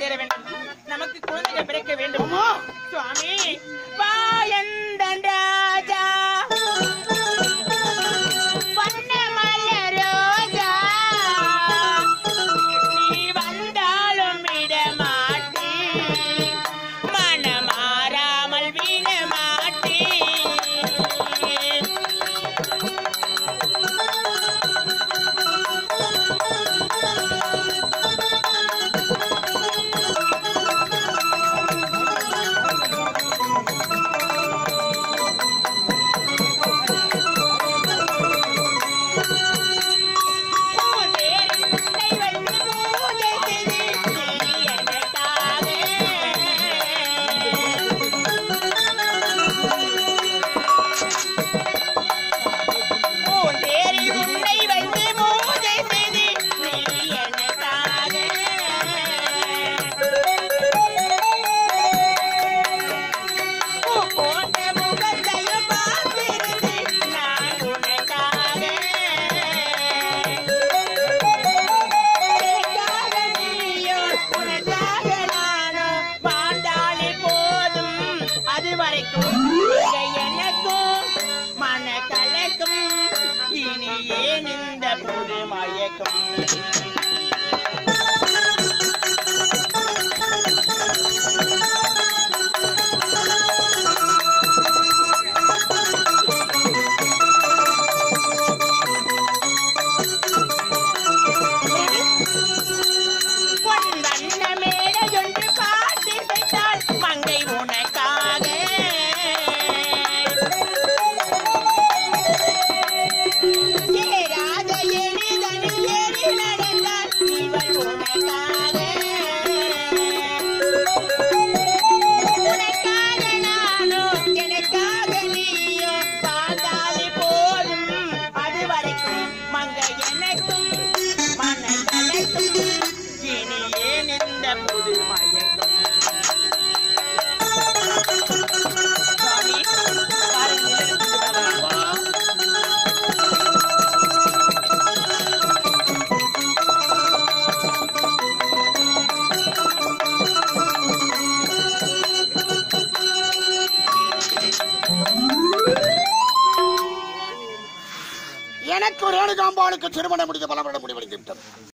சேர வேண்டும் நமக்கு குழந்தைகள் பிறக்க வேண்டும் ஆமா. சுவாமி வாயந்தன் ராஜா வண்ணமலர் ரோஜா நீ வந்தாலும் விடமாட்டேன் மனமாறாமல் விடமாட்டேன் போன்ற முகத்தையும் பார்த்திருந்து நான் உனக்காக எனக்காக நீயோ, உனக்காக நானோ வாழ்ந்தாலே போதும். அது வரைக்கும் இங்க எனக்கும் மனக்கலக்கம் இனி ஏன் இந்த புது மயக்கம் பொன்வண்ண மேடையொன்று பாட்டிசைத்தாள் மங்கை உனக்காக ஏறாத எளிதனில் ஏறி நடந்தாள் இவள் உனக்காக உனக்காக நானோ எனக்காக நீயோ வாழ்ந்தாலே போதும் அது வரைக்கும் மங்கை எனக்கும் மனக்கலக்கும் இனி ஏன் இந்த புது மயக்கம் சுவாமி, பாருங்கள், எடுத்துட்டு வரலாம். எனக்கு ரேணுகாம்பாளுக்கு திருமணம் முடிக்க பலப்பட முடிவடைந்து விட்டது